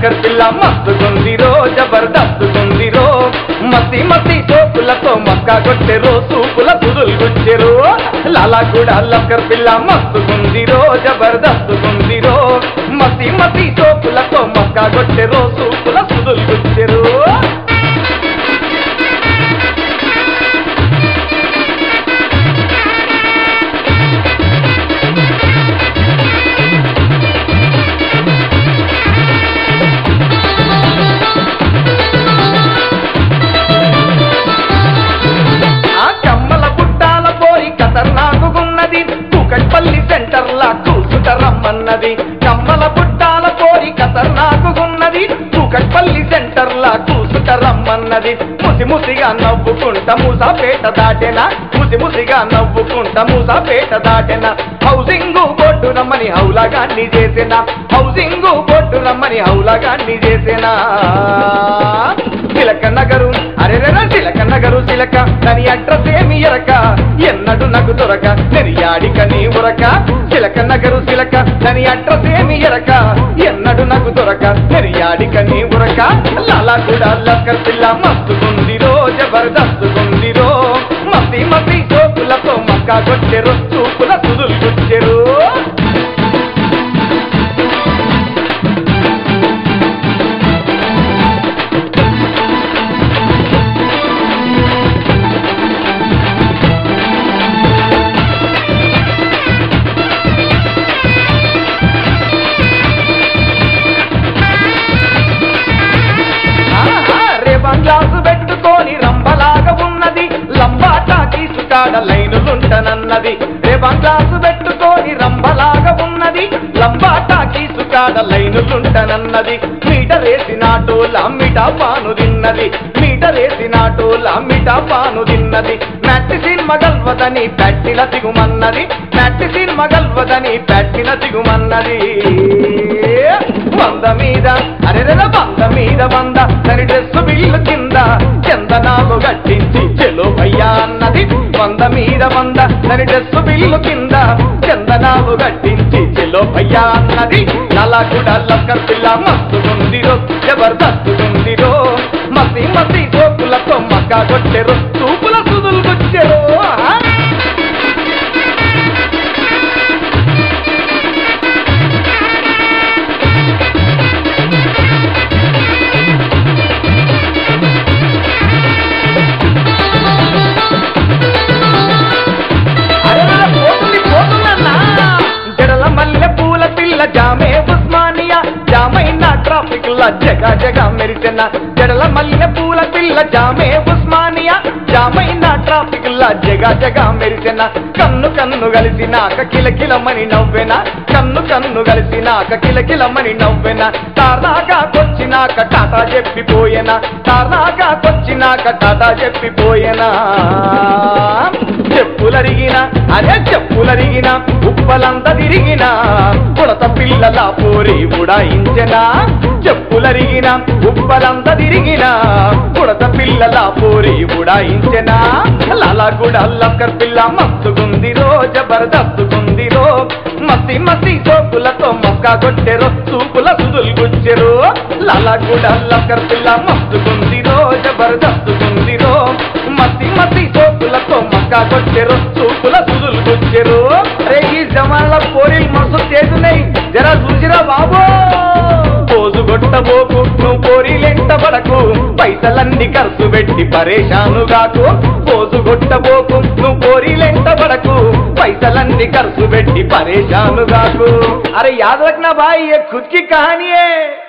Lacquer పిల్ల మస్తుకుందిరో జబర్దస్తుకుందిరో మసి మసి సోపులతో మక్క కొట్టెరో సూపుల సుదులు గుచ్చెరు లాలా కూడా లక్కర్ పిల్ల మస్తుకుందిరో జబర్దస్తుకుందిరో మసి మసి సోపులతో మక్క కొట్టెరో సూపుల సుదులు గుచ్చెరు ఆ కమ్మల గుట్టాల పోయి ఖతర్నాకున్నది కూకట్పల్లి సెంటర్ లా కూసుట రమ్మన్నది కమ్మల గుట్టాల పోయి ఖతర్నాకున్నది కూకట్పల్లి సెంటర్ లా కూసుట రమ్మన్నది ముసి ముసిగా నవ్వుకుంట మూసాపేట దాటెనా ముసి ముసిగా నవ్వుకుంట మూసాపేట దాటెనా హౌసింగ్ బోర్డు రమ్మని హౌలాగాన్ని చేసిన హౌసింగ్ బోర్డు రమ్మని హౌలాగాన్ని చేసిన తిలక నగరు అరెరెర తిలక నగరు తిలక దాని అడ్రస్ ఏమి ఎరక ఎన్నడు నగు దొరక నెరియాడిక నీ ఉరక తిలక నగరు తిలక దాని అడ్రస్ ఏమి ఎరక ఎన్నడు నగు దొరక నెరియాడిక నీ ఉరక లాలా కూడా లక్కర్ పిల్ల మస్తుకుందిరో జబర్దస్తుకుందిరో మసి మసి సోకులతో మక్క కొట్టెరు చూపుల సుదులు గుచ్చెరు ఆహా, రేవన్ గ్లాసు పెట్టుకొని రంబలాగా ఉన్నది లంబాటా తీసుకాడ లైనులుంటనన్నది రేవన్ గ్లాసు పెట్టుకొని రంబలాగా ఉన్నది లంబాటా తీసుకాడ లైనులుంటనన్నది మీటర్ వేసినాటోల మిఠా పాను తిన్నది మీటర్ వేసినాటోల మిఠా పాను తిన్నది నట్టి సినిమా గల్వదని పెట్టిన దిగుమన్నది నట్టి సినిమా గల్వదని పెట్టిన దిగుమన్నది వంద మీద అరెరెల వంద మీద వంద తని డ్రెస్ బిల్లు కింద చందనాలు గట్టించి చెలో భయ్యా అన్నది వంద మీద వంద తని డ్రెస్ బిల్లు కింద చందనాలు గట్టించి చెలో భయ్యా అన్నది నలా కూడా లక్కర్ పిల్ల మస్తుకుందిరో జబర్దస్తుకుందిరో మసి మసి సోకులతో మక్క కొట్టెరు చూపుల సుదులు కొచ్చెరు ఆహా. అరెరెర పోతుంది పోతుందన్నా జడల మల్లె పూల పిల్ల జామే ఉస్మానియా జామైన ట్రాఫిక్ లా జగ జగ మెరిసిన జడల మల్లె పూల పిల్ల జామే ఉస్మానియా జామైన ట్రాఫిక్ లా జగ జగ మెరిసిన కన్ను కన్ను కలిసినాక కిలకిలమని నవ్వెన కన్ను కన్ను కలిసినాక కిలకిలమని నవ్వెన తారాగా కొచ్చినాక టాటా చెప్పిపోయేనా తారాగా కొచ్చినాక టాటా చెప్పిపోయేనా చెప్పులరిగిన అదే చెప్పులరిగిన ఉప్పలంత తిరిగిన పుడత పిల్లల పోరి ఉడాయించెనా చెప్పులరిగిన ఉప్పలంత తిరిగిన పుడత పిల్లల పోరి ఉడాయించెనా లాలా కూడా లక్కర్ పిల్ల మస్తుకుందిరో జబర్దస్తుకుందిరో మసి మసి సోపులతో మొక్క కొట్టెరు చూపుల సుదులు గుచ్చెరు లాలా కూడా లక్కర్ పిల్ల మస్తుకుందిరో జబర్దస్తుకుందిరో మసి మసి సోపులతో మక్క కొట్టెరు చూపుల సుదులు గుచ్చెరు రే ఈ జమాన్ల పోరీలు మస్తు చేస్తున్నాయి జరా చూసిరా బాబు పోజు కొట్టబోకు నువ్వు పోరీలెంట పడకు పైసలన్నీ ఖర్చు పెట్టి పరేషాను గాకు పోజు కొట్టబోకు నువ్వు పోరీలెంట పడకు పైసలన్నీ ఖర్చు పెట్టి పరేషాను గాకు అరే యాద్ రఖనా భాయ్ ये खुद की कहानी है